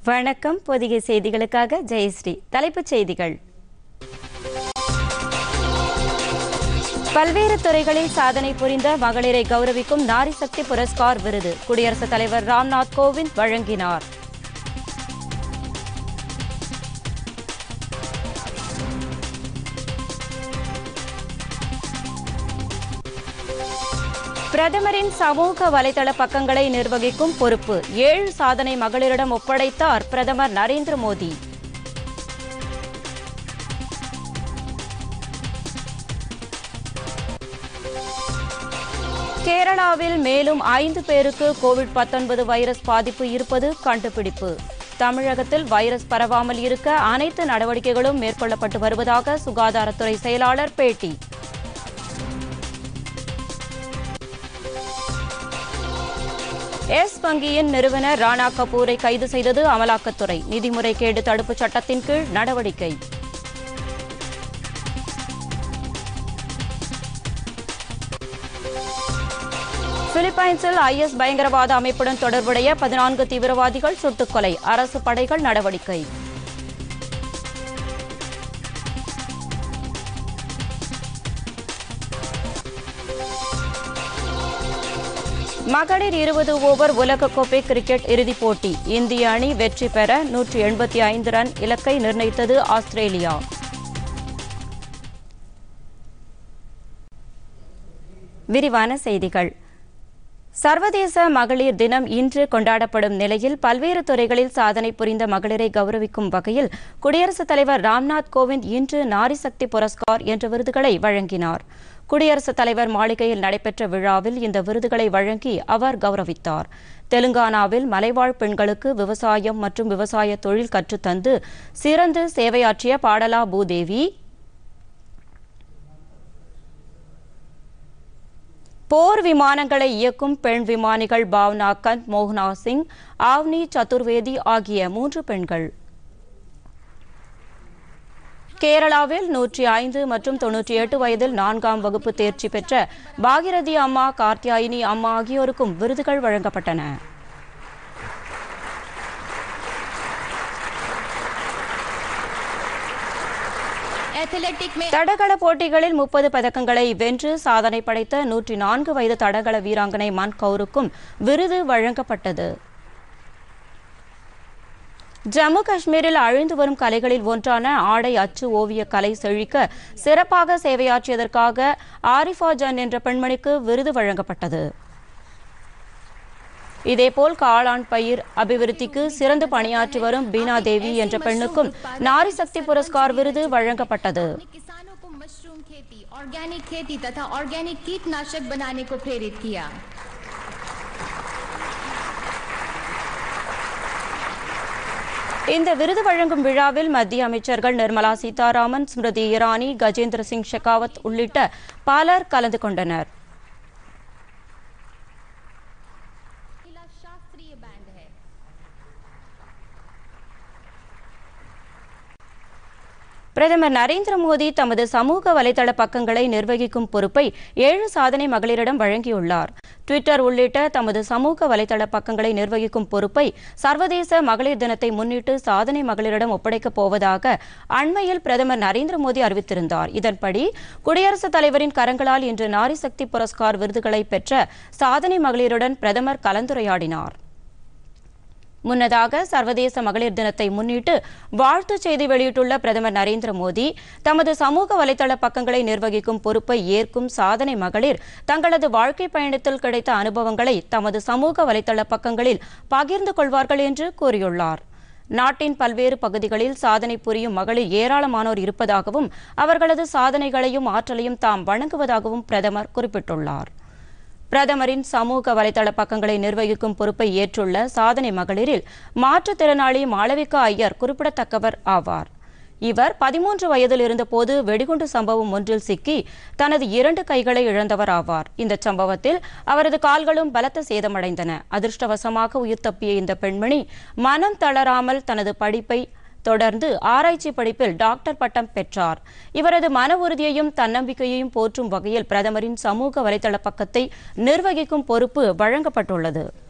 வணக்கம் பொதிகை செய்திகளுக்காக ஜெயஸ்ரீ தலைப்புச் செய்திகள் பல்வேறு துறைகளில் சாதனை புரிந்த மகளிரை கௌரவிக்கும் நாரி சக்தி புரஸ்கார் விருது குடியரசுத் தலைவர் ராம்நாத் கோவிந்த் வழங்கினார் பிரதமரின் சமூக வலைதள பக்கங்களை நிர்வகிக்கும் பொறுப்பு ஏழு சாதனை மகளிரிடம் ஒப்படைத்தார் பிரதமர் நரேந்திர மோடி கேரளாவில் மேலும் ஐந்து பேருக்கு கோவிட் 19 வைரஸ் பாதிப்பு இருப்பது கண்டுபிடிப்பு தமிழகத்தில் வைரஸ் பரவாமல் இருக்க அனைத்து நடவடிக்கைகளும் மேற்கொள்ளப்பட்டு வருவதாக சுகாதாரத்துறை செயலாளர் பேட்டி எஸ் வங்கியின் நிறுவனர் ராணா கபூரை கைது செய்தது அமலாக்கத்துறை நிதி முறைகேடு தடுப்புச் சட்டத்தின் கீழ் நடவடிக்கை பிலிப்பைன்ஸில் ஐஎஸ் பயங்கரவாத அமைப்புடன் தொடர்புடைய பதினான்கு தீவிரவாதிகள் சுட்டுக்கொலை அரசு படைகள் நடவடிக்கை மகளிர் இருபது ஓவர் உலகக்கோப்பை கிரிக்கெட் இறுதிப் போட்டி இந்திய அணி வெற்றி பெற நூற்றி எண்பத்தி ஐந்து ரன் இலக்கை நிர்ணயித்தது ஆஸ்திரேலியா விரிவான செய்திகள் சர்வதேச மகளிர் தினம் இன்று கொண்டாடப்படும் நிலையில் பல்வேறு துறைகளில் சாதனை புரிந்த மகளிரை கௌரவிக்கும் வகையில் குடியரசுத் தலைவர் ராம்நாத் கோவிந்த் இன்று நாரி சக்தி புரஸ்கார் என்ற விருதுகளை வழங்கினார் குடியரசுத் தலைவர் மாளிகையில் நடைபெற்ற விழாவில் இந்த விருதுகளை வழங்கி அவர் கௌரவித்தார் தெலுங்கானாவில் மலைவாழ் பெண்களுக்கு விவசாயம் மற்றும் விவசாய தொழில் கற்றுத்தந்து சிறந்து சேவையாற்றிய பாடலா பூதேவி போர் விமானங்களை இயக்கும் பெண் விமானிகள் பாவ்னா கந்த் மோகனா சிங் ஆவ்னி சதுர்வேதி ஆகிய மூன்று பெண்கள் கேரளாவில் நூற்றி ஐந்து மற்றும் தொன்னூற்றி எட்டு வயதில் நான்காம் வகுப்பு தேர்ச்சி பெற்ற பாகிரதி அம்மா கார்த்தியாயினி அம்மா ஆகியோருக்கும் விருதுகள் வழங்கப்பட்டன एथलेटिक में தடகள போட்டிகளில் முப்பது பதக்கங்களை வென்று சாதனை படைத்த நூற்றி நான்கு வயது தடகள வீராங்கனை மன் கவுருக்கும் விருது வழங்கப்பட்டது ஜம்மு காஷ்மீரில் அழிந்து வரும் கலைகளில் ஒன்றான ஆடை அச்சு ஓவிய கலை செழிக்க சிறப்பாக சேவையாற்றியதற்காக ஆரிஃபா ஜன் என்ற பெண்மணிக்கு விருது வழங்கப்பட்டது இதேபோல் காளான் பயிர் அபிவிருத்திக்கு சிறந்து பணியாற்றி வரும் பீனா தேவி என்ற பெண்ணுக்கும் நாரி சக்தி புரஸ்கார் விருது வழங்கப்பட்டது ने किसानों को मशरूम खेती ऑर्गेनिक खेती तथा ऑर्गेनिक कीटनाशक बनाने को प्रेरित किया இந்த விருது வழங்கும் விழாவில் மத்திய அமைச்சர்கள் நிர்மலா சீதாராமன் ஸ்மிருதி இரானி கஜேந்திர சிங் ஷெகாவத் உள்ளிட்ட பலர் கலந்து கொண்டனர் महिला शास्त्रीय बैंड है பிரதமர் நரேந்திர மோடி தமது சமூக வலைதள பக்கங்களை நிர்வகிக்கும் பொறுப்பை ஏழு சாதனை மகளிரிடம் வழங்கியுள்ளார் ட்விட்டர் உள்ளிட்ட தமது சமூக வலைதள பக்கங்களை நிர்வகிக்கும் பொறுப்பை சர்வதேச மகளிர் தினத்தை முன்னிட்டு சாதனை மகளிரிடம் ஒப்படைக்கப் போவதாக அண்மையில் பிரதமர் நரேந்திர மோடி அறிவித்திருந்தார் இதன்படி குடியரசுத் தலைவரின் கரங்களால் இன்று நாரி சக்தி புரஸ்கார் விருதுகளை பெற்ற சாதனை மகளிருடன் பிரதமர் கலந்துரையாடினார் முன்னதாக சர்வதேச மகளிர் தினத்தை முன்னிட்டு வாழ்த்துச் செய்தி வெளியிட்டுள்ள பிரதமர் நரேந்திர மோடி தமது சமூக வலைதள பக்கங்களை நிர்வகிக்கும் பொறுப்பை ஏற்கும் சாதனை மகளிர் தங்களது வாழ்க்கை பயணத்தில் கிடைத்த அனுபவங்களை தமது சமூக வலைதள பக்கங்களில் பகிர்ந்து கொள்வார்கள் என்று கூறியுள்ளார் நாட்டின் பல்வேறு பகுதிகளில் சாதனை புரியும் மகளிர் ஏராளமானோர் இருப்பதாகவும் அவர்களது சாதனைகளையும் ஆற்றலையும் தாம் வணங்குவதாகவும் பிரதமர் குறிப்பிட்டுள்ளார் பிரதமரின் சமூக வலைதள பக்கங்களை நிர்வகிக்கும் பொறுப்பை ஏற்றுள்ள சாதனை மகளிரில் மாற்றுத்திறனாளி மாளவிகா ஐயர் குறிப்பிடத்தக்கவர் ஆவார் இவர் பதிமூன்று வயதில் இருந்தபோது வெடிகுண்டு சம்பவம் ஒன்றில் சிக்கி தனது இரண்டு கைகளை இழந்தவர் ஆவார் இந்த சம்பவத்தில் அவரது கால்களும் பலத்த சேதமடைந்தன அதிர்ஷ்டவசமாக உயிர் தப்பிய இந்த பெண்மணி மனம் தளராமல் தனது படிப்பை தொடர்ந்து ஆராய்ச்சி படிப்பில் டாக்டர் பட்டம் பெற்றார் இவரது மன உறுதியையும் தன்னம்பிக்கையையும் போற்றும் வகையில் பிரதமரின் சமூக வலைதள பக்கத்தை நிர்வகிக்கும் பொறுப்பு வழங்கப்பட்டுள்ளது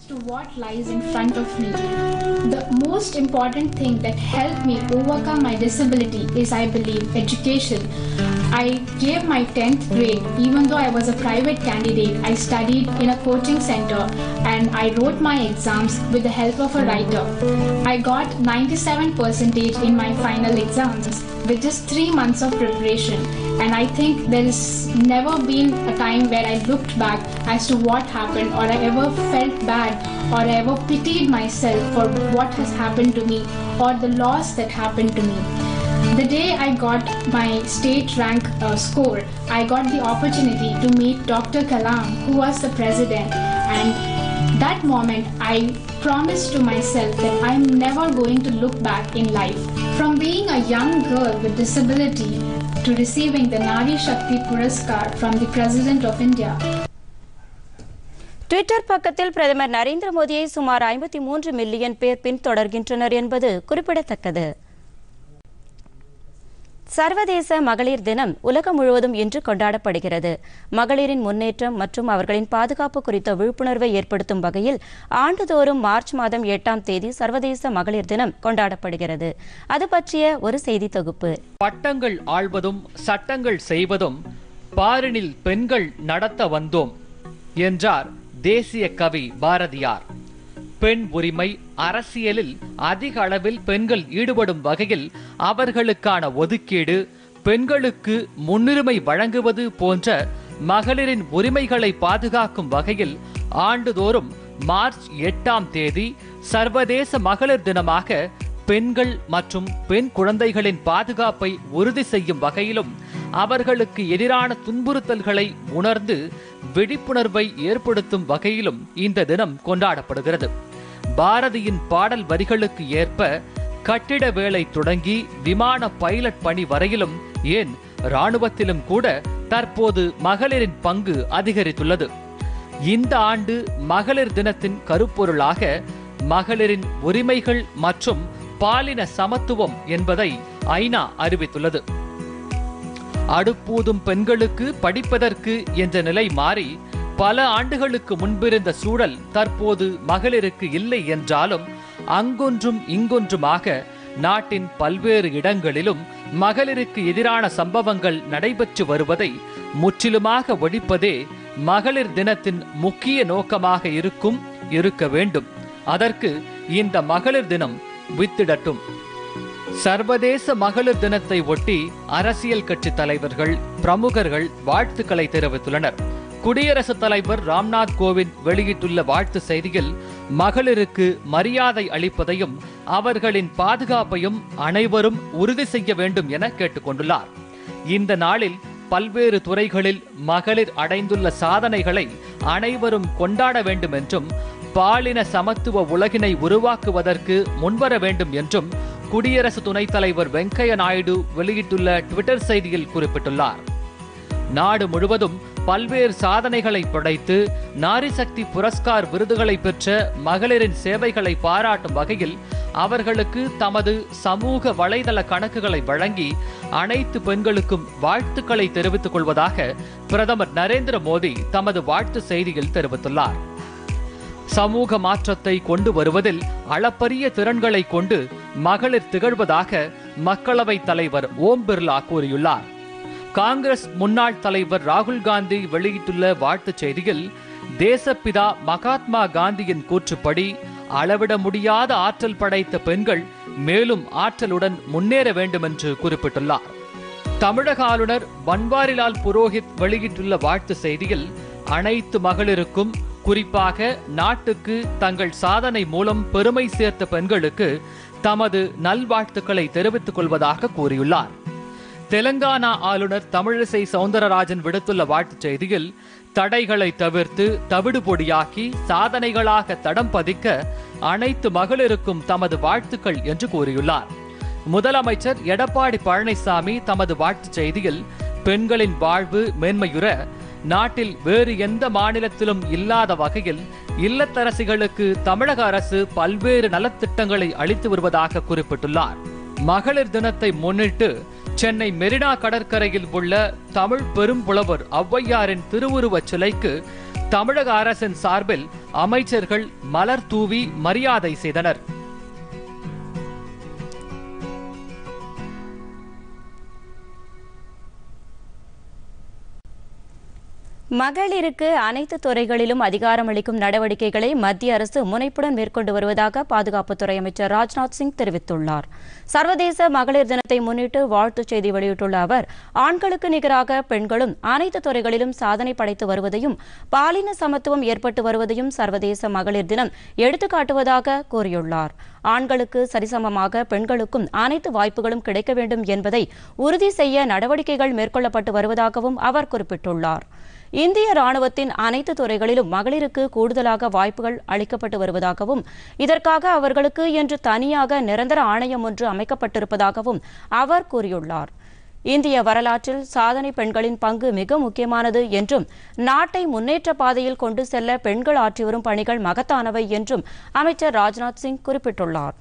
to what lies in front of me. The most important thing that helped me overcome my disability is, I believe, education. I gave my 10th grade, even though I was a private candidate, I studied in a coaching center and I wrote my exams with the help of a writer. I got 97% in my final exams with just three months of preparation. And I think there has never been a time where I looked back as to what happened, or I ever felt bad, or I ever pitied myself for what has happened to me, or the loss that happened to me. The day I got my state rank uh, score, I got the opportunity to meet Dr. Kalam, who was the president, and that moment I promised to myself that I'm never going to look back in life. From being a young girl with disability to receiving the Nari Shakti Puraskar from the President of India, Twitter பக்கத்தில் பிரதமர் நரேந்திர மோடியை சுமார் ஐம்பத்தி மூன்று million பேர் பின்தொடர்கின்றனர் என்பது குறிப்பிடத்தக்கது சர்வதேச மகளிர் தினம் உலகம் முழுவதும் இன்று கொண்டாடப்படுகிறது மகளிரின் முன்னேற்றம் மற்றும் அவர்களின் பாதுகாப்பு குறித்த விழிப்புணர்வை ஏற்படுத்தும் வகையில் ஆண்டுதோறும் மார்ச் மாதம் எட்டாம் தேதி சர்வதேச மகளிர் தினம் கொண்டாடப்படுகிறது அது பற்றிய ஒரு செய்தி தொகுப்பு பட்டங்கள் ஆள்வதும் சட்டங்கள் செய்வதும் பாரினில் பெண்கள் நடத்த வந்தோம் என்றார் தேசிய கவி பாரதியார் பெண் உரிமை அரசியலில் அதிக அளவில் பெண்கள் ஈடுபடும் வகையில் அவர்களுக்கான ஒதுக்கீடு பெண்களுக்கு முன்னுரிமை வழங்குவது போன்ற மகளிரின் உரிமைகளை பாதுகாக்கும் வகையில் ஆண்டுதோறும் மார்ச் எட்டாம் தேதி சர்வதேச மகளிர் தினமாக பெண்கள் மற்றும் பெண் குழந்தைகளின் பாதுகாப்பை உறுதி செய்யும் வகையிலும் அவர்களுக்கு எதிரான துன்புறுத்தல்களை உணர்ந்து விழிப்புணர்வை ஏற்படுத்தும் வகையிலும் இந்த தினம் கொண்டாடப்படுகிறது பாரதியின் பாடல் வரிகளுக்கு ஏற்ப கட்டிட வேலை தொடங்கி விமான பைலட் பணி வரையிலும் ஏன் இராணுவத்திலும் கூட தற்போது மகளிரின் பங்கு அதிகரித்துள்ளது இந்த ஆண்டு மகளிர் தினத்தின் கருப்பொருளாக மகளிரின் உரிமைகள் மற்றும் பாலின சமத்துவம் என்பதை ஐநா அறிவித்துள்ளது அடுப்பூதும் பெண்களுக்கு படிப்பதற்கு என்ற நிலை மாறி பல ஆண்டுகளுக்கு முன்பிருந்த சூழல் தற்போது மகளிருக்கு இல்லை என்றாலும் அங்கொன்றும் இங்கொன்றுமாக நாட்டின் பல்வேறு இடங்களிலும் மகளிருக்கு எதிரான சம்பவங்கள் நடைபெற்று வருவதை முற்றிலுமாக ஒழிப்பதே மகளிர் தினத்தின் முக்கிய நோக்கமாக இருக்கும் இருக்க வேண்டும் அதற்கு இந்த மகளிர் தினம் வித்திடட்டும் சர்வதேச மகளிர் தினத்தை ஒட்டி அரசியல் கட்சி தலைவர்கள் பிரமுகர்கள் வாழ்த்துக்களை தெரிவித்துள்ளனர் குடியரசுத் தலைவர் ராம்நாத் கோவிந்த் வெளியிட்டுள்ள வாழ்த்து செய்தியில் மகளிருக்கு மரியாதை அளிப்பதையும் அவர்களின் பாதுகாப்பையும் அனைவரும் உறுதி செய்ய வேண்டும் என கேட்டுக்கொண்டுள்ளார் இந்த நாளில் பல்வேறு துறைகளில் மகளிர் அடைந்துள்ள சாதனைகளை அனைவரும் கொண்டாட வேண்டும் என்றும் பாலின சமத்துவ உலகினை உருவாக்குவதற்கு முன்வர வேண்டும் என்றும் குடியரசு துணைத் தலைவர் வெங்கையா நாயுடு வெளியிட்டுள்ள ட்விட்டர் செய்தியில் குறிப்பிட்டுள்ளார் நாடு முழுவதும் பல்வேறு சாதனைகளை படைத்து நாரி சக்தி புரஸ்கார் விருதுகளை பெற்ற மகளிரின் சேவைகளை பாராட்டும் வகையில் அவர்களுக்கு தமது சமூக வலைதள கணக்குகளை வழங்கி அனைத்து பெண்களுக்கும் வாழ்த்துக்களை தெரிவித்துக் கொள்வதாக பிரதமர் நரேந்திர மோடி தமது வாழ்த்து செய்தியில் தெரிவித்துள்ளார் சமூக மாற்றத்தை கொண்டு வருவதில் அளப்பரிய திறன்களை கொண்டு மகளிர் திகழ்வதாக மக்களவைத் தலைவர் ஓம் பிர்லா கூறியுள்ளார் காங்கிரஸ் முன்னாள் தலைவர் ராகுல் காந்தி வெளியிட்டுள்ள வாழ்த்துச் செய்தியில் தேசப்பிதா மகாத்மா காந்தியின் கூற்றுப்படி அளவிட முடியாத ஆற்றல் படைத்த பெண்கள் மேலும் ஆற்றலுடன் முன்னேற வேண்டும் என்று குறிப்பிட்டுள்ளார் தமிழக ஆளுநர் பன்வாரிலால் புரோஹித் வெளியிட்டுள்ள வாழ்த்து செய்தியில் அனைத்து மகளிருக்கும் குறிப்பாக நாட்டுக்கு தங்கள் சாதனை மூலம் பெருமை சேர்த்த பெண்களுக்கு தமது நல்வாழ்த்துக்களை தெரிவித்துக் கொள்வதாக கூறியுள்ளார் தெலங்கானா ஆளுநர் தமிழிசை சவுந்தரராஜன் விடுத்துள்ள வாழ்த்துச் செய்தியில் தடைகளை தவிர்த்து தவிடு பொடியாக்கி சாதனைகளாக தடம் பதிக்க அனைத்து மகளிருக்கும் தமது வாழ்த்துக்கள் என்று கூறியுள்ளார் முதலமைச்சர் எடப்பாடி பழனிசாமி தமது வாழ்த்துச் செய்தியில் பெண்களின் வாழ்வு மேன்மையுற நாட்டில் வேறு எந்த மாநிலத்திலும் இல்லாத வகையில் இல்லத்தரசிகளுக்கு தமிழக அரசு பல்வேறு நலத்திட்டங்களை அளித்து வருவதாக குறிப்பிட்டுள்ளார் மகளிர் தினத்தை முன்னிட்டு சென்னை மெரினா கடற்கரையில் உள்ள தமிழ் பெரும்புலவர் ஔவையாரின் திருவுருவச் சிலைக்கு தமிழக அரசின் சார்பில் அமைச்சர்கள் மலர் தூவி மரியாதை செய்தனர் மகளிருக்கு அனைத்து துறைகளிலும் அதிகாரமளிக்கும் நடவடிக்கைகளை மத்திய அரசு முனைப்புடன் மேற்கொண்டு வருவதாக பாதுகாப்புத்துறை அமைச்சர் ராஜ்நாத் சிங் தெரிவித்துள்ளார் சர்வதேச மகளிர் தினத்தை முன்னிட்டு வாழ்த்துச் செய்தி வெளியிட்டுள்ள அவர் ஆண்களுக்கு நிகராக பெண்களும் அனைத்து துறைகளிலும் சாதனை படைத்து வருவதையும் பாலின சமத்துவம் ஏற்பட்டு வருவதையும் சர்வதேச மகளிர் தினம் எடுத்துக்காட்டுவதாக கூறியுள்ளார் ஆண்களுக்கு சரிசமமாக பெண்களுக்கும் அனைத்து வாய்ப்புகளும் கிடைக்க வேண்டும் என்பதை உறுதி செய்ய நடவடிக்கைகள் மேற்கொள்ளப்பட்டு வருவதாகவும் அவர் குறிப்பிட்டுள்ளார் இந்திய ராணுவத்தின் அனைத்து துறைகளிலும் மகளிருக்கு கூடுதலாக வாய்ப்புகள் அளிக்கப்பட்டு வருவதாகவும் இதற்காக அவர்களுக்கு என்று தனியாக நிரந்தர ஆணையம் ஒன்று அமைக்கப்பட்டிருப்பதாகவும் அவர் கூறியுள்ளார் இந்திய வரலாற்றில் சாதனை பெண்களின் பங்கு மிக முக்கியமானது என்றும் நாட்டை முன்னேற்ற பாதையில் கொண்டு செல்ல பெண்கள் ஆற்றி வரும் பணிகள் மகத்தானவை என்றும் அமைச்சர் ராஜ்நாத் சிங் குறிப்பிட்டுள்ளார்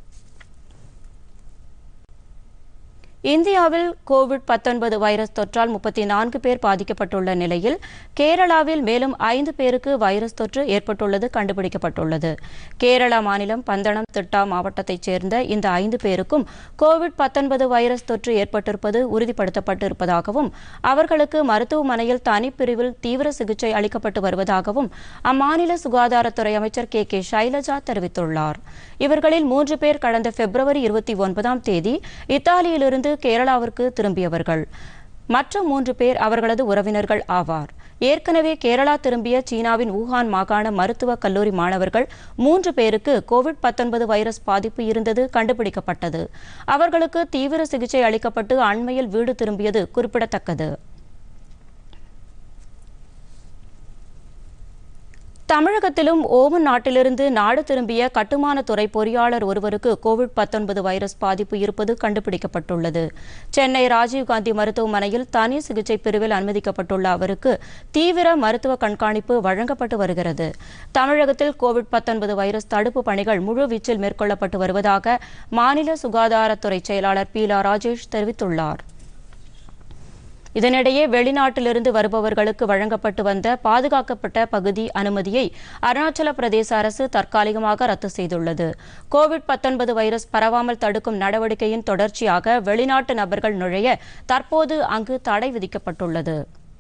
இந்தியாவில் கோவிட் 19 வைரஸ் தொற்றால் முப்பத்தி நான்கு பேர் பாதிக்கப்பட்டுள்ள நிலையில் கேரளாவில் மேலும் ஐந்து பேருக்கு வைரஸ் தொற்று ஏற்பட்டுள்ளது கண்டுபிடிக்கப்பட்டுள்ளது கேரளா மாநிலம் பந்தனம் திட்டா மாவட்டத்தைச் சேர்ந்த இந்த ஐந்து பேருக்கும் கோவிட் 19 வைரஸ் தொற்று ஏற்பட்டிருப்பது உறுதிப்படுத்தப்பட்டிருப்பதாகவும் அவர்களுக்கு மருத்துவமனையில் தனிப்பிரிவில் தீவிர சிகிச்சை அளிக்கப்பட்டு வருவதாகவும் அம்மாநில சுகாதாரத்துறை அமைச்சர் கே கே சைலஜா தெரிவித்துள்ளார் இவர்களில் மூன்று பேர் கடந்த பிப்ரவரி இருபத்தி ஒன்பதாம் தேதி இத்தாலியிலிருந்து கேரளாவிற்கு திரும்பியவர்கள் மற்ற மூன்று பேர் அவர்களது உறவினர்கள் ஆவார் ஏற்கனவே கேரளா திரும்பிய சீனாவின் ஊகான் மாகாண மருத்துவக் கல்லூரி மாணவர்கள் மூன்று பேருக்கு கோவிட் 19 வைரஸ் பாதிப்பு இருந்தது கண்டுபிடிக்கப்பட்டது அவர்களுக்கு தீவிர சிகிச்சை அளிக்கப்பட்டு அண்மையில் வீடு திரும்பியது குறிப்பிடத்தக்கது தமிழகத்திலும் ஓமன் நாட்டிலிருந்து நாடு திரும்பிய கட்டுமான துறை பொறியாளர் ஒருவருக்கு கோவிட் 19 வைரஸ் பாதிப்பு இருப்பது கண்டுபிடிக்கப்பட்டுள்ளது சென்னை ராஜீவ்காந்தி மருத்துவமனையில் தனி சிகிச்சை பிரிவில் அனுமதிக்கப்பட்டுள்ள அவருக்கு தீவிர மருத்துவ கண்காணிப்பு வழங்கப்பட்டு வருகிறது தமிழகத்தில் கோவிட் 19 வைரஸ் தடுப்பு பணிகள் முழுவீச்சில் மேற்கொள்ளப்பட்டு வருவதாக மாநில சுகாதாரத்துறை செயலாளர் பீலா ராஜேஷ் தெரிவித்துள்ளார் இதனிடையே வெளிநாட்டிலிருந்து வருபவர்களுக்கு வழங்கப்பட்டு வந்த பாதுகாக்கப்பட்ட பகுதி அனுமதியை அருணாச்சல பிரதேச அரசு தற்காலிகமாக ரத்து செய்துள்ளது கோவிட் 19 வைரஸ் பரவாமல் தடுக்கும் நடவடிக்கையின் தொடர்ச்சியாக வெளிநாட்டு நபர்கள் நுழைய தற்போது அங்கு தடை விதிக்கப்பட்டுள்ளது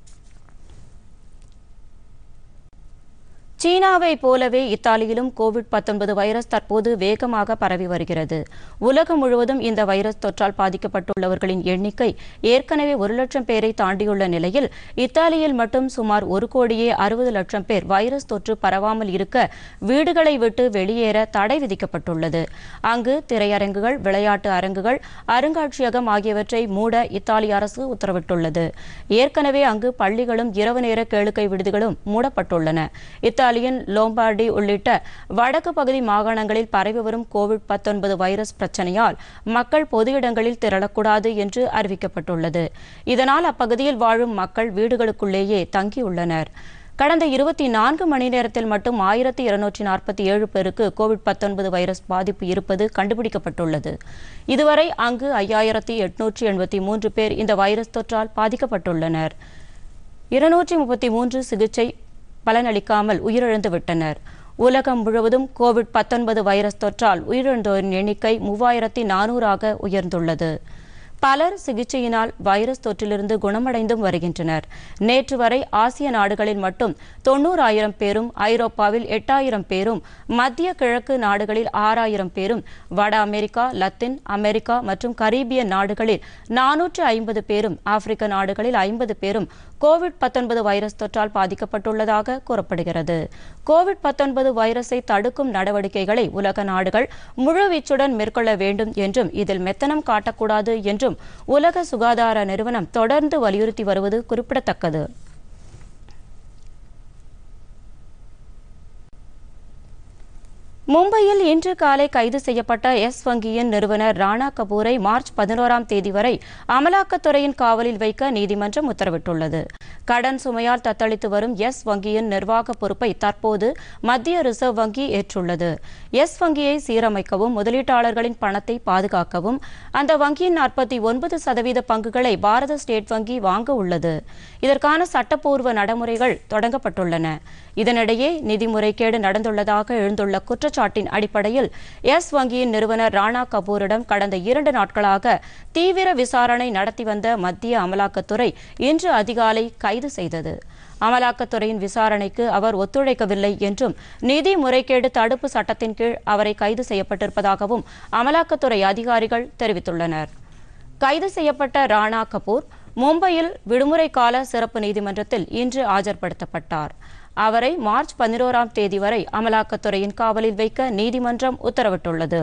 சீனாவை போலவே இத்தாலியிலும் கோவிட் 19 வைரஸ் தற்போது வேகமாக பரவி வருகிறது உலகம் முழுவதும் இந்த வைரஸ் தொற்றால் பாதிக்கப்பட்டுள்ளவர்களின் எண்ணிக்கை ஏற்கனவே ஒரு லட்சம் பேரை தாண்டியுள்ள நிலையில் இத்தாலியில் மட்டும் சுமார் ஒரு கோடியே அறுபது லட்சம் பேர் வைரஸ் தொற்று பரவாமல் இருக்க வீடுகளை விட்டு வெளியேற தடை விதிக்கப்பட்டுள்ளது அங்கு திரையரங்குகள் விளையாட்டு அரங்குகள் அருங்காட்சியகம் ஆகியவற்றை மூட இத்தாலி அரசு உத்தரவிட்டுள்ளது ஏற்கனவே அங்கு பள்ளிகளும் இரவு நேர கேளிக்கை விடுதிகளும் மூடப்பட்டுள்ளன இத்தாலியின் லோம்பார்டி உள்ளிட்ட வடக்கு பகுதி மாகாணங்களில் பரவி வரும் கோவிட் 19 வைரஸ் பிரச்சனையால் மக்கள் பொது இடங்களில் திரளக்கூடாது என்று அறிவிக்கப்பட்டுள்ளது இதனால் அப்பகுதியில் வாழும் மக்கள் வீடுகளுக்குள்ளேயே தங்கியுள்ளனர் கடந்த இருபத்தி நான்கு மணி நேரத்தில் மட்டும் ஆயிரத்தி இருநூற்றி நாற்பத்தி ஏழு பேருக்கு கோவிட் 19 வைரஸ் பாதிப்பு இருப்பது கண்டுபிடிக்கப்பட்டுள்ளது இதுவரை அங்கு ஐயாயிரத்தி எட்நூற்றி எண்பத்தி மூன்று பேர் இந்த வைரஸ் தொற்றால் பாதிக்கப்பட்டுள்ளனர் இருநூற்றி முப்பத்தி மூன்று சிகிச்சை பலனளிக்காமல் உயிரிழந்து விட்டனர் உலகம் முழுவதும் கோவிட் 19 வைரஸ் தொற்றால் உயிரிழந்தோரின் எண்ணிக்கை மூவாயிரத்தி நானூறாக உயர்ந்துள்ளது பலர் சிகிச்சையினால் வைரஸ் தொற்றிலிருந்து குணமடைந்தும் வருகின்றனர் நேற்று வரை ஆசிய நாடுகளில் மட்டும் தொண்ணூறாயிரம் பேரும் ஐரோப்பாவில் எட்டாயிரம் பேரும் மத்திய கிழக்கு நாடுகளில் ஆறாயிரம் பேரும் வட அமெரிக்கா லத்தீன் அமெரிக்கா மற்றும் கரீபிய நாடுகளில் நானூற்று ஐம்பது பேரும் ஆப்பிரிக்க நாடுகளில் ஐம்பது பேரும் கோவிட் 19 வைரஸ் தொற்றால் பாதிக்கப்பட்டுள்ளதாக கூறப்படுகிறது கோவிட் 19 வைரஸை தடுக்கும் நடவடிக்கைகளை உலக நாடுகள் முழுவீச்சுடன் மேற்கொள்ள வேண்டும் என்றும் இதில் மெத்தனம் காட்டக்கூடாது என்றும் உலக சுகாதார நிறுவனம் தொடர்ந்து வலியுறுத்தி வருவது குறிப்பிடத்தக்கது மும்பையில் இன்று காலை கைது செய்யப்பட்ட எஸ் வங்கியின் நிறுவனர் ராணா கபூரை மார்ச் பதினோராம் தேதி வரை அமலாக்கத்துறையின் காவலில் வைக்க நீதிமன்றம் உத்தரவிட்டுள்ளது கடன் சுமையால் தத்தளித்து வரும் எஸ் வங்கியின் நிர்வாக பொறுப்பை தற்போது மத்திய ரிசர்வ் வங்கி ஏற்றுள்ளது எஸ் வங்கியை சீரமைக்கவும் முதலீட்டாளர்களின் பணத்தை பாதுகாக்கவும் அந்த வங்கியின் நாற்பத்தி ஒன்பது சதவீத பங்குகளை பாரத ஸ்டேட் வங்கி வாங்க உள்ளது இதற்கான சட்டப்பூர்வ நடைமுறைகள் தொடங்கப்பட்டுள்ளன இதனிடையே நிதி முறைகேடு நடந்துள்ளதாக எழுந்துள்ள குற்றச்சாட்டின் அடிப்படையில் எஸ் வங்கியின் நிறுவனர் ராணா கபூரிடம் கடந்த இரண்டு நாட்களாக தீவிர விசாரணை நடத்தி வந்த மத்திய அமலாக்கத்துறை இன்று அதிகாலை கைது செய்தது அமலாக்கத்துறையின் விசாரணைக்கு அவர் ஒத்துழைக்கவில்லை என்றும் நிதி முறைகேடு தடுப்பு சட்டத்தின் கீழ் அவரை கைது செய்யப்பட்டிருப்பதாகவும் அமலாக்கத்துறை அதிகாரிகள் தெரிவித்துள்ளனர் கைது செய்யப்பட்ட ராணா கபூர் மும்பையில் விடுமுறை கால சிறப்பு நீதிமன்றத்தில் இன்று ஆஜர்படுத்தப்பட்டார் அவரை மார்ச் பதினோராம் தேதி வரை அமலாக்கத்துறையின் காவலில் வைக்க நீதிமன்றம் உத்தரவிட்டுள்ளது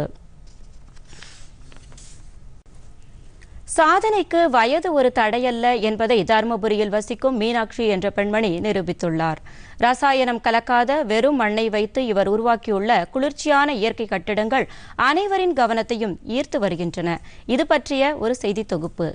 சாதனைக்கு வயது ஒரு தடையல்ல என்பதை தருமபுரியில் வசிக்கும் மீனாட்சி என்ற பெண்மணி நிரூபித்துள்ளார் ரசாயனம் கலக்காத வெறும் மண்ணை வைத்து இவர் உருவாக்கியுள்ள குளிர்ச்சியான இயற்கை கட்டிடங்கள் அனைவரின் கவனத்தையும் ஈர்த்து வருகின்றன இது பற்றிய ஒரு செய்தி தொகுப்பு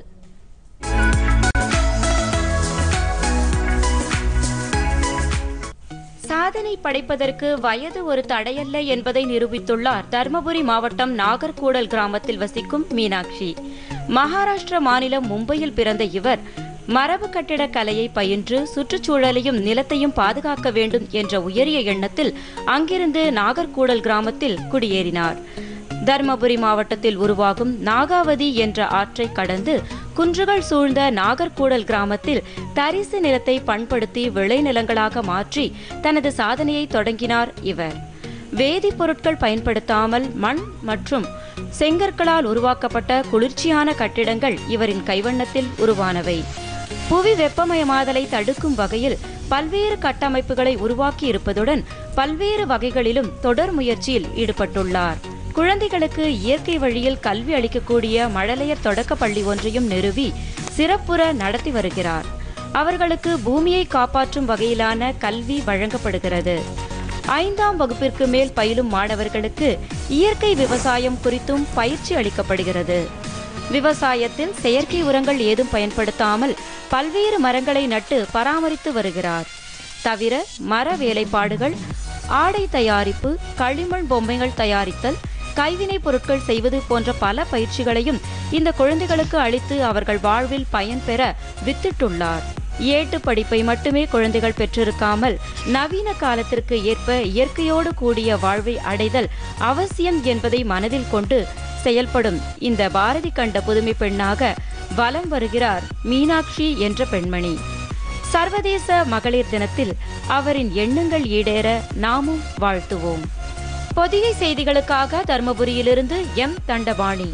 சாதனை படைப்பதற்கு வயது ஒரு தடையல்ல என்பதை நிரூபித்துள்ளார் தருமபுரி மாவட்டம் நாகர்கூடல் கிராமத்தில் வசிக்கும் மீனாட்சி மகாராஷ்டிர மாநிலம் மும்பையில் பிறந்த இவர் மரபு கட்டிடக் கலையை பயின்று சுற்றுச்சூழலையும் நிலத்தையும் பாதுகாக்க வேண்டும் என்ற உயரிய எண்ணத்தில் அங்கிருந்து நாகர்கூடல் கிராமத்தில் குடியேறினார் தர்மபுரி மாவட்டத்தில் உருவாகும் நாகாவதி என்ற ஆற்றை கடந்து குன்றுகள் சூழ்ந்த நாகர்கூடல் கிராமத்தில் தரிசு நிலத்தை பண்படுத்தி விளைநிலங்களாக மாற்றி தனது சாதனையை தொடங்கினார் இவர் வேதிப்பொருட்கள் பயன்படுத்தாமல் மண் மற்றும் செங்கற்களால் உருவாக்கப்பட்ட குளிர்ச்சியான கட்டிடங்கள் இவரின் கைவண்ணத்தில் உருவானவை புவி வெப்பமயமாதலை தடுக்கும் வகையில் பல்வேறு கட்டமைப்புகளை உருவாக்கி இருப்பதுடன் பல்வேறு வகைகளிலும் தொடர் முயற்சியில் ஈடுபட்டுள்ளார் குழந்தைகளுக்கு இயற்கை வழியில் கல்வி அளிக்கக்கூடிய மழலையர் தொடக்க பள்ளி ஒன்றையும் நிறுவி சிறப்புற நடத்தி வருகிறார் அவர்களுக்கு பூமியை காப்பாற்றும் வகையிலான கல்வி வழங்கப்படுகிறது ஐந்தாம் வகுப்பிற்கு மேல் பயிலும் மாணவர்களுக்கு இயற்கை விவசாயம் குறித்தும் பயிற்சி அளிக்கப்படுகிறது விவசாயத்தில் செயற்கை உரங்கள் ஏதும் பயன்படுத்தாமல் பல்வேறு மரங்களை நட்டு பராமரித்து வருகிறார் தவிர மர வேலைப்பாடுகள் ஆடை தயாரிப்பு களிமண் பொம்மைகள் தயாரித்தல் கைவினைப் பொருட்கள் செய்வது போன்ற பல பயிற்சிகளையும் இந்த குழந்தைகளுக்கு அளித்து அவர்கள் வாழ்வில் பயன்பெற வித்திட்டுள்ளார் ஏட்டு படிப்பை மட்டுமே குழந்தைகள் பெற்றிருக்காமல் நவீன காலத்திற்கு ஏற்ப இயற்கையோடு கூடிய வாழ்வை அடைதல் அவசியம் என்பதை மனதில் கொண்டு செயல்படும் இந்த பாரதி கண்ட புதுமை பெண்ணாக வலம் வருகிறார் மீனாட்சி என்ற பெண்மணி சர்வதேச மகளிர் தினத்தில் அவரின் எண்ணங்கள் ஈடேற நாமும் வாழ்த்துவோம் பொதிகை செய்திகளுக்காக தருமபுரியிலிருந்து எம் தண்டபாணி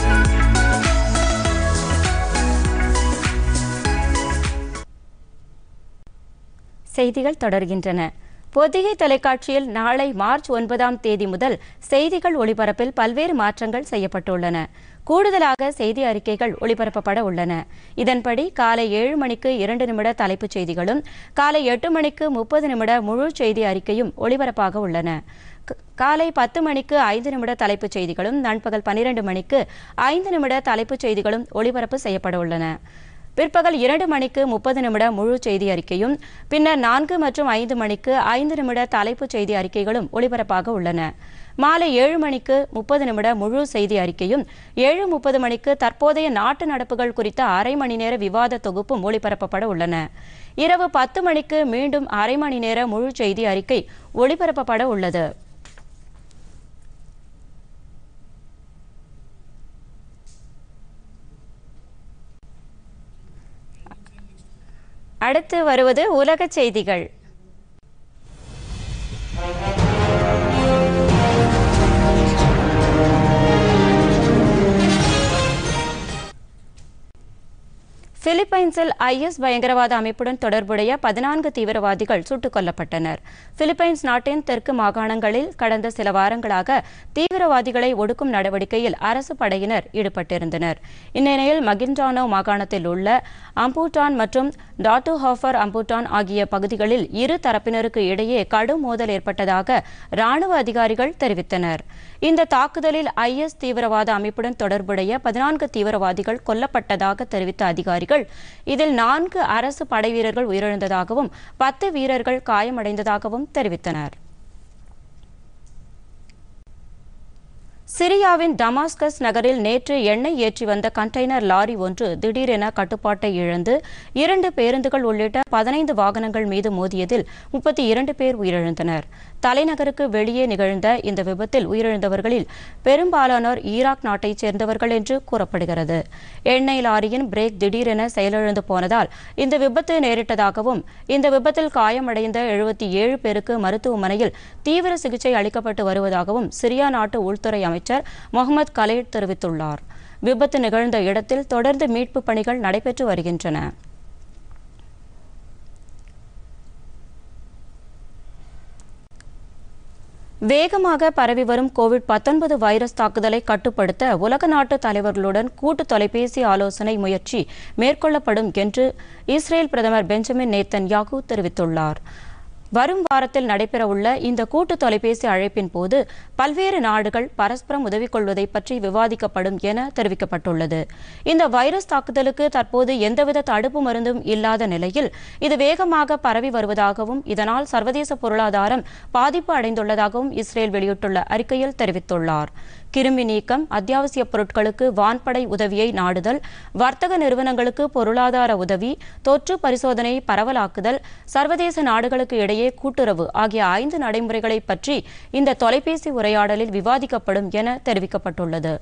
செய்திகள் தொடர்கின்றன பொதிகை தொலைக்காட்சியில் நாளை மார்ச் ஒன்பதாம் தேதி முதல் செய்திகள் ஒளிபரப்பில் பல்வேறு மாற்றங்கள் செய்யப்பட்டுள்ளன கூடுதலாக செய்தி அறிக்கைகள் ஒளிபரப்பப்பட உள்ளன இதன்படி காலை ஏழு மணிக்கு இரண்டு நிமிட தலைப்புச் செய்திகளும் காலை எட்டு மணிக்கு முப்பது நிமிட முழு செய்தி அறிக்கையும் ஒளிபரப்பாக உள்ளன க- காலை பத்து மணிக்கு ஐந்து நிமிட தலைப்புச் செய்திகளும் நண்பகல் பன்னிரண்டு மணிக்கு ஐந்து நிமிட தலைப்புச் செய்திகளும் ஒளிபரப்பு செய்யப்பட உள்ளன பிற்பகல் இரண்டு மணிக்கு முப்பது நிமிட முழு செய்தி அறிக்கையும் பின்னர் நான்கு மற்றும் ஐந்து மணிக்கு ஐந்து நிமிட தலைப்புச் செய்தி அறிக்கைகளும் ஒளிபரப்பாக உள்ளன மாலை ஏழு மணிக்கு முப்பது நிமிட முழு செய்தி அறிக்கையும் ஏழு முப்பது மணிக்கு தற்போதைய நாட்டு நடப்புகள் குறித்த அரை மணி நேர விவாத தொகுப்பும் ஒளிபரப்பப்பட உள்ளன இரவு பத்து மணிக்கு மீண்டும் அரை மணி நேர முழு செய்தி அறிக்கை ஒளிபரப்பப்பட உள்ளது அடுத்து வருவது உலகச் செய்திகள் பிலிப்பைன்ஸில் ஐஎஸ் பயங்கரவாத அமைப்புடன் தொடர்புடைய பதினான்கு தீவிரவாதிகள் சுட்டுக் கொல்லப்பட்டனர் பிலிப்பைன்ஸ் நாட்டின் தெற்கு மாகாணங்களில் கடந்த சில வாரங்களாக தீவிரவாதிகளை ஒடுக்கும் நடவடிக்கையில் அரசு படையினர் ஈடுபட்டிருந்தனர் இந்நிலையில் மகின்டானோ மாகாணத்தில் உள்ள அம்பூட்டான் மற்றும் டாட்டு ஹாஃபர் அம்பூட்டான் ஆகிய பகுதிகளில் இரு தரப்பினருக்கு இடையே கடும் மோதல் ஏற்பட்டதாக ராணுவ அதிகாரிகள் தெரிவித்தனர் இந்த தாக்குதலில் ஐஎஸ் தீவிரவாத அமைப்புடன் தொடர்புடைய பதினான்கு தீவிரவாதிகள் கொல்லப்பட்டதாக தெரிவித்த அதிகாரிகள் இதில் நான்கு அரசு படைவீரர்கள் உயிரிழந்ததாகவும் பத்து வீரர்கள் காயமடைந்ததாகவும் தெரிவித்தனர் சிரியாவின் டமாஸ்கஸ் நகரில் நேற்று எண்ணெய் ஏற்றி வந்த கண்டெய்னர் லாரி ஒன்று திடீரென கட்டுப்பாட்டை இழந்து இரண்டு பேருந்துகள் உள்ளிட்ட பதினைந்து வாகனங்கள் மீது மோதியதில் முப்பத்தி இரண்டு பேர் உயிரிழந்தனர் தலைநகருக்கு வெளியே நிகழ்ந்த இந்த விபத்தில் உயிரிழந்தவர்களில் பெரும்பாலானோர் ஈராக் நாட்டைச் சேர்ந்தவர்கள் என்று கூறப்படுகிறது எண்ணெய் லாரியின் பிரேக் திடீரென செயலிழந்து போனதால் இந்த விபத்து நேரிட்டதாகவும் இந்த விபத்தில் காயமடைந்த எழுபத்தி ஏழு பேருக்கு மருத்துவமனையில் தீவிர சிகிச்சை அளிக்கப்பட்டு வருவதாகவும் சிரியா நாட்டு உள்துறை அமைச்சர் முகமது கலேட் தெரிவித்துள்ளார் விபத்து நிகழ்ந்த இடத்தில் தொடர்ந்து மீட்பு பணிகள் நடைபெற்று வருகின்றன வேகமாக பரவி வரும் கோவிட் 19 வைரஸ் தாக்குதலை கட்டுப்படுத்த உலக நாட்டு தலைவர்களுடன் கூட்டு தொலைபேசி ஆலோசனை முயற்சி மேற்கொள்ளப்படும் என்று இஸ்ரேல் பிரதமர் பெஞ்சமின் நேத்தன்யாகு தெரிவித்துள்ளார் வரும் வாரத்தில் நடைபெறவுள்ள இந்த கூட்டு தொலைபேசி அழைப்பின் போது பல்வேறு நாடுகள் பரஸ்பரம் உதவி கொள்வதை பற்றி விவாதிக்கப்படும் என தெரிவிக்கப்பட்டுள்ளது இந்த வைரஸ் தாக்குதலுக்கு தற்போது எந்தவித தடுப்பு மருந்தும் இல்லாத நிலையில் இது வேகமாக பரவி வருவதாகவும் இதனால் சர்வதேச பொருளாதாரம் பாதிப்பு அடைந்துள்ளதாகவும் இஸ்ரேல் வெளியிட்டுள்ள அறிக்கையில் தெரிவித்துள்ளார் கிருமி நீக்கம் அத்தியாவசிய பொருட்களுக்கு வான்படை உதவியை நாடுதல் வர்த்தக நிறுவனங்களுக்கு பொருளாதார உதவி தொற்று பரிசோதனை பரவலாக்குதல் சர்வதேச நாடுகளுக்கு இடையே கூட்டுறவு ஆகிய ஐந்து நடைமுறைகளை பற்றி இந்த தொலைபேசி உரையாடலில் விவாதிக்கப்படும் என தெரிவிக்கப்பட்டுள்ளது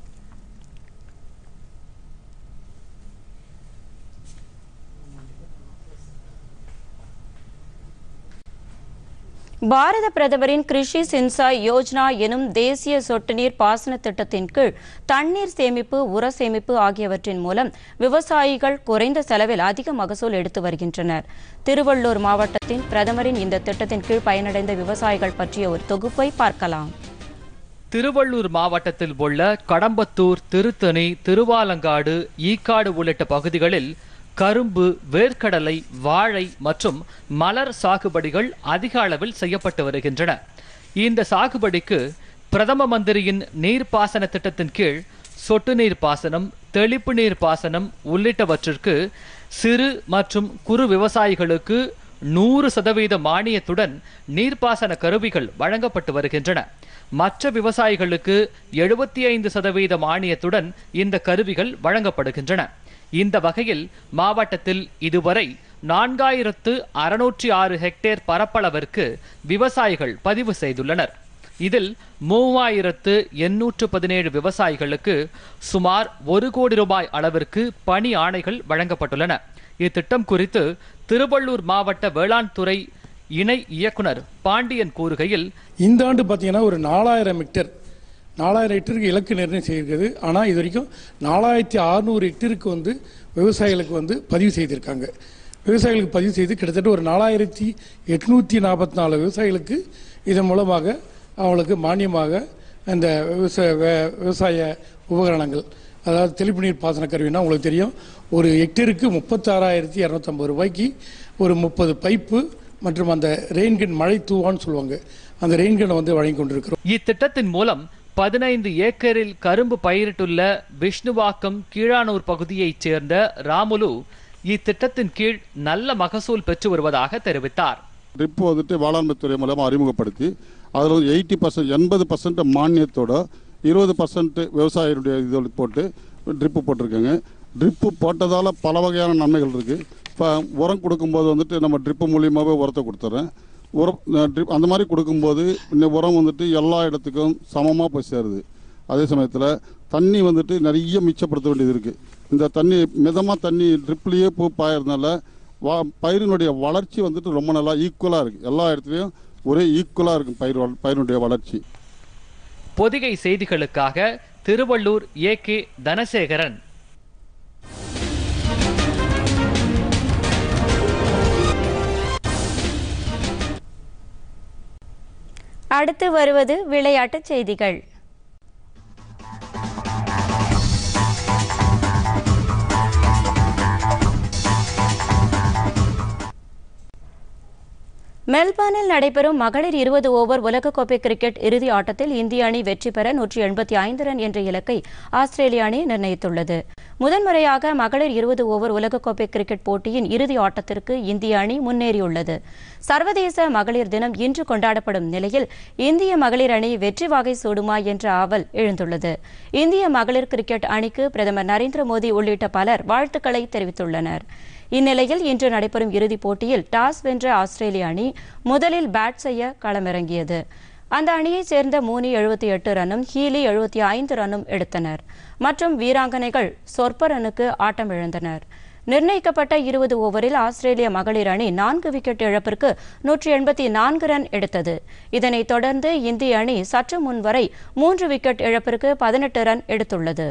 பாரத பிரதமரின் கிருஷி சின்சாய் யோஜனா எனும் தேசிய சொட்டு நீர் பாசன திட்டத்தின் கீழ் தண்ணீர் சேமிப்பு உர சேமிப்பு ஆகியவற்றின் மூலம் விவசாயிகள் குறைந்த செலவில் அதிக மகசூல் எடுத்து வருகின்றனர் திருவள்ளூர் மாவட்டத்தின் பிரதமரின் இந்த திட்டத்தின் கீழ் பயனடைந்த விவசாயிகள் பற்றிய ஒரு தொகுப்பை பார்க்கலாம் திருவள்ளூர் மாவட்டத்தில் உள்ள கடம்பத்தூர் திருத்தணி திருவாலங்காடு ஈக்காடு உள்ளிட்ட பகுதிகளில் கரும்பு வேர்க்கடலை வாழை மற்றும் மலர் சாகுபடிகள் அதிக அளவில் செய்யப்பட்டு வருகின்றன இந்த சாகுபடிக்கு பிரதம மந்திரியின் நீர்ப்பாசன திட்டத்தின் கீழ் சொட்டு நீர் பாசனம் தெளிப்பு நீர் பாசனம் உள்ளிட்டவற்றிற்கு சிறு மற்றும் குறு விவசாயிகளுக்கு நூறு சதவீத மானியத்துடன் நீர்ப்பாசன கருவிகள் வழங்கப்பட்டு வருகின்றன மற்ற விவசாயிகளுக்கு எழுபத்தி ஐந்து சதவீத மானியத்துடன் இந்த கருவிகள் வழங்கப்படுகின்றன இந்த வகையில் மாவட்டத்தில் இதுவரை நான்காயிரத்து அறுநூற்றி ஆறு ஹெக்டேர் பரப்பளவிற்கு விவசாயிகள் பதிவு செய்துள்ளனர் இதில் மூவாயிரத்து எண்ணூற்று பதினேழு விவசாயிகளுக்கு சுமார் ஒரு கோடி ரூபாய் அளவிற்கு பணி ஆணைகள் வழங்கப்பட்டுள்ளன இத்திட்டம் குறித்து திருவள்ளூர் மாவட்ட வேளாண் துறை இணை இயக்குனர் பாண்டியன் கூறுகையில் இந்த ஆண்டு பார்த்தீங்கன்னா ஒரு நாலாயிரம் ஹெக்டேர் நாலாயிரம் ஹெக்டருக்கு இலக்கு நிர்ணயம் செய்திருக்குது ஆனால் இது வரைக்கும் நாலாயிரத்தி அறுநூறு ஹெக்டருக்கு வந்து விவசாயிகளுக்கு வந்து பதிவு செய்திருக்காங்க விவசாயிகளுக்கு பதிவு செய்து கிட்டத்தட்ட ஒரு நாலாயிரத்தி எட்நூற்றி நாற்பத்தி நாலு விவசாயிகளுக்கு இதன் மூலமாக அவங்களுக்கு மானியமாக இந்த விவசாய வே- விவசாய உபகரணங்கள் அதாவது தெளிப்பு நீர் பாசன கருவினா உங்களுக்கு தெரியும் ஒரு ஹெக்டருக்கு முப்பத்தாறாயிரத்தி இரநூத்தம்பது ரூபாய்க்கு ஒரு முப்பது பைப்பு மற்றும் அந்த ரெயின்கன் மழை தூவான்னு சொல்லுவாங்க அந்த ரெயின்கனை வந்து வழங்கி கொண்டிருக்கிறோம் இத்திட்டத்தின் மூலம் பதினைந்து ஏக்கரில் கரும்பு பயிரிட்டுள்ள விஷ்ணுவாக்கம் கீழானூர் பகுதியைச் சேர்ந்த ராமுலு இத்திட்டத்தின் கீழ் நல்ல மகசூல் பெற்று வருவதாக தெரிவித்தார் ட்ரிப் வந்துட்டு வேளாண்மை துறை மூலமாக அறிமுகப்படுத்தி அதில் வந்து எயிட்டி பர்சன்ட் எண்பது பர்சன்ட் மானியத்தோட இருபது பர்சன்ட் விவசாயிகளுடைய இது போட்டு ட்ரிப்பு போட்டிருக்காங்க ட்ரிப்பு போட்டதால் பல வகையான நன்மைகள் இருக்குது இப்போ உரம் கொடுக்கும்போது வந்துட்டு நம்ம ட்ரிப்பு மூலியமாகவே உரத்தை கொடுத்துட்றேன் உரம் ட்ரிப் அந்த மாதிரி கொடுக்கும்போது இந்த உரம் வந்துட்டு எல்லா இடத்துக்கும் சமமாக போய் சேருது அதே சமயத்தில் தண்ணி வந்துட்டு நிறைய மிச்சப்படுத்த வேண்டியது இருக்குது இந்த தண்ணி மிதமாக தண்ணி ட்ரிப்லேயே பூ பாயறதுனால வா பயிரினுடைய வளர்ச்சி வந்துட்டு ரொம்ப நல்லா ஈக்குவலாக இருக்குது எல்லா இடத்துலையும் ஒரே ஈக்குவலாக இருக்கும் பயிர் வள- பயிரினுடைய வளர்ச்சி பொதிகை செய்திகளுக்காக திருவள்ளூர் ஏ கே தனசேகரன் அடுத்து வருவது விளையாட்டுச் செய்திகள் மெல்பர்னில் நடைபெறும் மகளிர் இருபது ஓவர் உலகக்கோப்பை கிரிக்கெட் இறுதி ஆட்டத்தில் இந்திய அணி வெற்றி பெற நூற்றி எண்பத்தி ஐந்து ரன் என்ற இலக்கை ஆஸ்திரேலிய அணி நிர்ணயித்துள்ளது முதன்முறையாக மகளிர் இருபது ஓவர் உலகக்கோப்பை கிரிக்கெட் போட்டியின் இறுதி ஆட்டத்திற்கு இந்திய அணி முன்னேறியுள்ளது சர்வதேச மகளிர் தினம் இன்று கொண்டாடப்படும் நிலையில் இந்திய மகளிர் அணி வெற்றி வாகை சூடுமா என்ற ஆவல் எழுந்துள்ளது இந்திய மகளிர் கிரிக்கெட் அணிக்கு பிரதமர் நரேந்திர மோடி உள்ளிட்ட பலர் வாழ்த்துக்களை தெரிவித்துள்ளனர் இந்நிலையில் இன்று நடைபெறும் இறுதிப் போட்டியில் டாஸ் வென்ற ஆஸ்திரேலிய அணி முதலில் பேட் செய்ய களமிறங்கியது அந்த அணியைச் சேர்ந்த மூனி எழுபத்தி எட்டு ரன்னும் ஹீலி எழுபத்தி ஐந்து ரன்னும் எடுத்தனர் மற்றும் வீராங்கனைகள் சொற்ப ரன்னுக்கு ஆட்டமிழந்தனர் நிர்ணயிக்கப்பட்ட இருபது ஓவரில் ஆஸ்திரேலிய மகளிர் அணி நான்கு விக்கெட் இழப்பிற்கு நூற்றி எண்பத்தி நான்கு ரன் எடுத்தது இதனைத் தொடர்ந்து இந்திய அணி சற்று முன் வரை மூன்று விக்கெட் இழப்பிற்கு பதினெட்டு ரன் எடுத்துள்ளது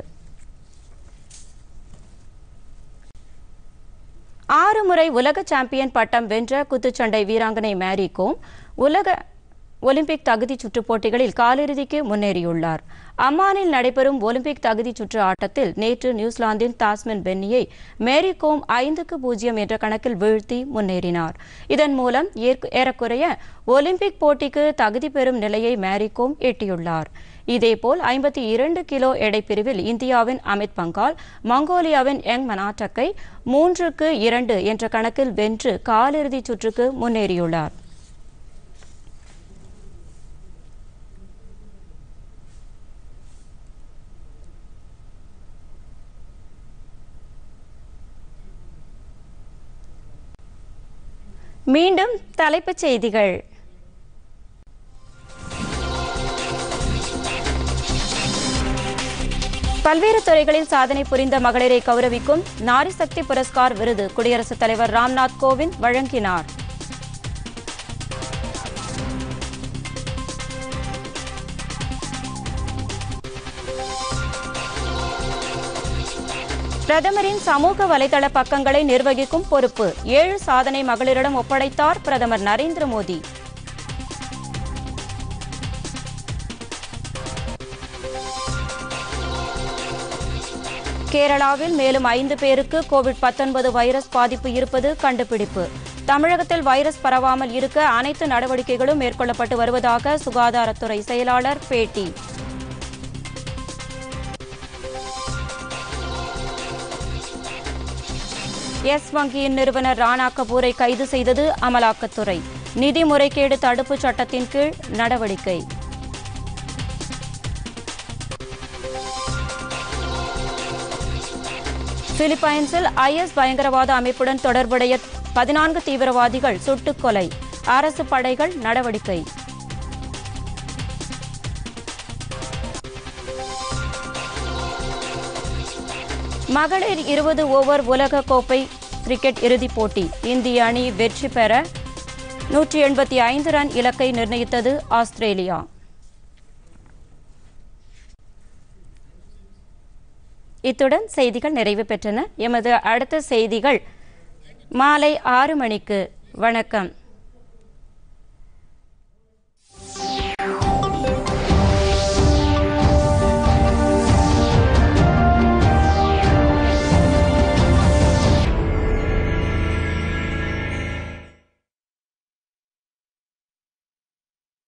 ஆறு முறை உலக சாம்பியன் பட்டம் வென்ற குத்துச்சண்டை வீராங்கனை மேரி கோம் உலக ஒலிம்பிக் தகுதிச் சுற்றுப் போட்டிகளில் காலிறுதிக்கு முன்னேறியுள்ளார் அம்மானில் நடைபெறும் ஒலிம்பிக் தகுதிச் சுற்று ஆட்டத்தில் நேற்று நியூசிலாந்தின் தாஸ்மின் பென்னியை மேரி கோம் ஐந்துக்கு பூஜ்ஜியம் என்ற கணக்கில் வீழ்த்தி முன்னேறினார் இதன் மூலம் ஏற்- ஏறக்குறைய ஒலிம்பிக் போட்டிக்கு தகுதி பெறும் நிலையை மேரி கோம் எட்டியுள்ளார் இதேபோல் ஐம்பத்தி இரண்டு கிலோ எடை பிரிவில் இந்தியாவின் அமித் பங்கால் மங்கோலியாவின் யங் மனாட்டக்கை மூன்றுக்கு இரண்டு என்ற கணக்கில் வென்று காலிறுதிச் சுற்றுக்கு முன்னேறியுள்ளார் மீண்டும் தலைப்புச் செய்திகள் பல்வேறு துறைகளில் சாதனை புரிந்த மகளிரை கௌரவிக்கும் நாரி சக்தி புரஸ்கார் விருது குடியரசுத் தலைவர் ராம்நாத் கோவிந்த் வழங்கினார் பிரதமரின் சமூக வலைதள பக்கங்களை நிர்வகிக்கும் பொறுப்பு ஏழு சாதனை மகளிரிடம் ஒப்படைத்தார் பிரதமர் நரேந்திர மோடி கேரளாவில் மேலும் ஐந்து பேருக்கு கோவிட் 19 வைரஸ் பாதிப்பு இருப்பது கண்டுபிடிப்பு தமிழகத்தில் வைரஸ் பரவாமல் இருக்க அனைத்து நடவடிக்கைகளும் மேற்கொள்ளப்பட்டு வருவதாக சுகாதாரத்துறை செயலாளர் பேட்டி எஸ் வங்கியின் நிறுவனர் ராணா கபூரை கைது செய்தது அமலாக்கத்துறை நிதி முறைகேடு தடுப்புச் சட்டத்தின் கீழ் நடவடிக்கை பிலிப்பைன்ஸில் ஐஎஸ் பயங்கரவாத அமைப்புடன் தொடர்புடைய பதினான்கு தீவிரவாதிகள் சுட்டுக் கொலை அரசு படைகள் நடவடிக்கை மகளிர் இருபது ஓவர் உலக கோப்பை கிரிக்கெட் இறுதிப் போட்டி இந்திய அணி வெற்றி பெற நூற்றி எண்பத்தி ஐந்து ரன் இலக்கை நிர்ணயித்தது ஆஸ்திரேலியா இத்துடன் செய்திகள் நிறைவு பெற்றன எமது அடுத்த செய்திகள் மாலை ஆறு மணிக்கு வணக்கம்